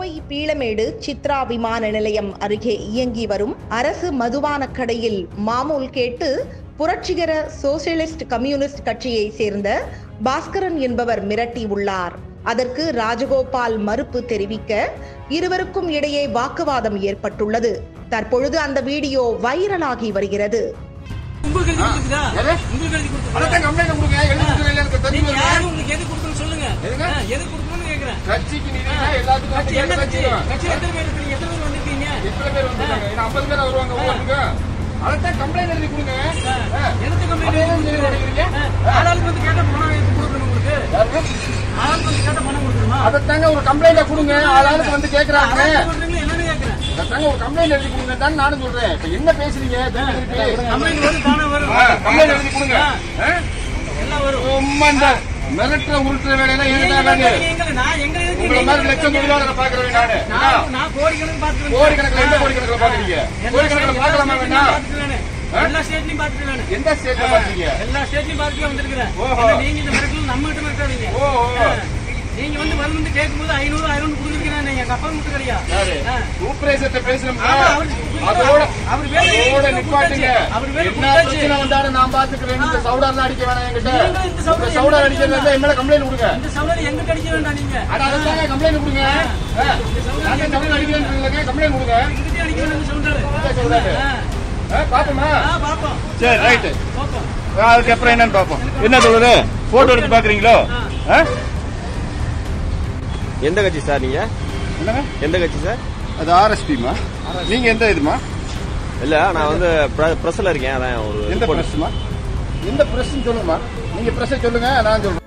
கோவை பீளமேடு சித்ரா விமான நிலையம் அருகே இயங்கி வரும் அரசு மதுபான கடையில் மாமூல் கேட்டு புரட்சிகர சோசியலிஸ்ட் கம்யூனிஸ்ட் கட்சியை சேர்ந்த பாஸ்கரன் என்பவர் மிரட்டி உள்ளார் அதற்கு ராஜகோபால் மறுப்பு தெரிவிக்க இருவருக்கும் இடையே வாக்குவாதம் ஏற்பட்டுள்ளது தற்பொழுது அந்த வீடியோ வைரலாகி வருகிறது உங்களுக்கு எழுதி கொடுத்துதா எது? உங்களுக்கு எழுதி கொடுத்துதா அதான் கம்ப்ளைண்ட் கொடுங்க எழுதி கொடுங்க எனக்கு தெரிஞ்சு நீங்க வருங்க. யாரு உங்களுக்கு எது கொடுக்கணும் சொல்லுங்க எதுங்க? ஆ, எது கொடுக்கணும்னு கேக்குறேன் கட்சிக்கு நிதினா எல்லாத்துக்கும் கட்சி என்ன வந்து கட்சி கட்சிதான். கட்சி எத்தனை பேர் இருக்கீங்க எத்தனை பேர் வந்திருக்கீங்க எத்தனை பேர் வந்திருக்காங்க? இன்னும் 50 பேரா வருவாங்க ஒவ்வொருத்தருக்கும். அதைத்தான் கம்ப்ளைண்ட் எழுதி கொடுங்க ஆ. எதுக்கு அதே கம்ப்ளைண்ட் தான் சொல்லி கொடுக்குறீங்க. ஆளாளுக்கு வந்து கேட்ட பணம் எடுத்து கொடுக்கணும் உங்களுக்கு யாருங்க? ஆளாளுக்கு வந்து கேட்ட பணம் கொடுக்கணுமா அதைத்தாங்க ஒரு கம்ப்ளைண்ட கொடுங்க ஆளாளுக்கு வந்து கேக்குறாங்க ஆளாளுக்கு கொடுக்குறீங்களா என்னன்னு கேக்குறேன் அதைத்தாங்க ஒரு கம்ப்ளைண்ட் எழுதி கொடுங்க தான் நானும் சொல்றேன் இப்ப என்ன பேசுறீங்க திருப்பி திருப்பி? கம்ப்ளைண்ட் வரும் தானே வரும் ஆ, கம்ப்ளைண்ட் எழுதி கொடுங்க ஆ? எல்லாம் வரும் சும்மா இந்த மிரட்டுற உருட்டுற வேலையெல்லாம் நீங்க என்கிட்ட வேண்டாம். எங்க- எங்க- நான் எங்க இருக்கு உங்களை மாதிரி லட்சம் தொழிலாளரை பாக்குறேன் நானு நான் நான் கோடிக்கணக்கு பார்த்துட்டு கோடிக்கணக்கில் எந்த கோடிக்கணக்கில் பாக்குறீங்க கோடிக்கணக்கில் பார்க்கலாமா வேண்டாம் எல்லா ஸ்டேட்லயும் பார்த்துட்டு நானு எந்த ஸ்டேட்ல பாக்குறீங்க எல்லா ஸ்டேட்லயும் பார்த்துட்டு வந்திருக்கிறேன் ஓஹோ. இல்ல, நீங்க இந்த மிரட்டல் நம்ம கிட்ட மிரட்டாதீங்க ஓ ஓ. நீங்க வந்து வந்து கேட்கும்போது ஐநூறு ஐநூறு கொடுத்துருக்கீங்க எங்க அப்பா மட்டும் கிடையா யாரு சூப்பர்வைசர்ட்ட பேசணும்னா ஆமா, அவரு- அதோட அவர் வேலை அதோட கொடுத்தாச்சு. நிப்பாட்டுங்க அவர் வேலை என்ன கொடுத்தாச்சு. பிரச்சனை வந்தாலும் நான் பாத்துக்கிறேன் இந்த சவுடார்லாம் அடிக்க வேணாம் என்கிட்ட நீங்க இந்த சவுடார் இந்த சவுடார் அடிக்கிறது இருந்தா என் மேல கம்ப்ளைண்ட் கொடுங்க இந்த சவுளை எங்க கடிக்க வேண்டாம் நீங்க அட அதுதாங்க கம்ப்ளைண்ட் கொடுங்க ஆ. நாங்க தமிழ் அடிக்கிறேன் கம்ப்ளைண்ட் கொடுங்க இங்கிட்டே அடிக்க வேண்டாம் சொல்றாரு இந்த சவுடார் ஆ, பாப்போமா ஆ பாப்போம் சரி ரைட்டு பாப்போம் அதுக்கப்புறம் என்னன்னு பாப்போம் என்ன சொல்லுது போட்டோ எடுத்து பாக்குறீங்களோ ஆ? எந்த கட்சி சார் நீங்க என்னங்க எந்த கட்சி சார் அது ஆர்எஸ்பிமா நீங்க எந்த இதுமா இல்ல நான் வந்து பிரஸ்ல இருக்கேன் அதான் ஒரு எந்த report. பிரஸ்மா எந்த பிரஸ் சொல்லுங்கம்மா நீங்க பிரஸ் சொல்லுங்க நான் சொல்றேன்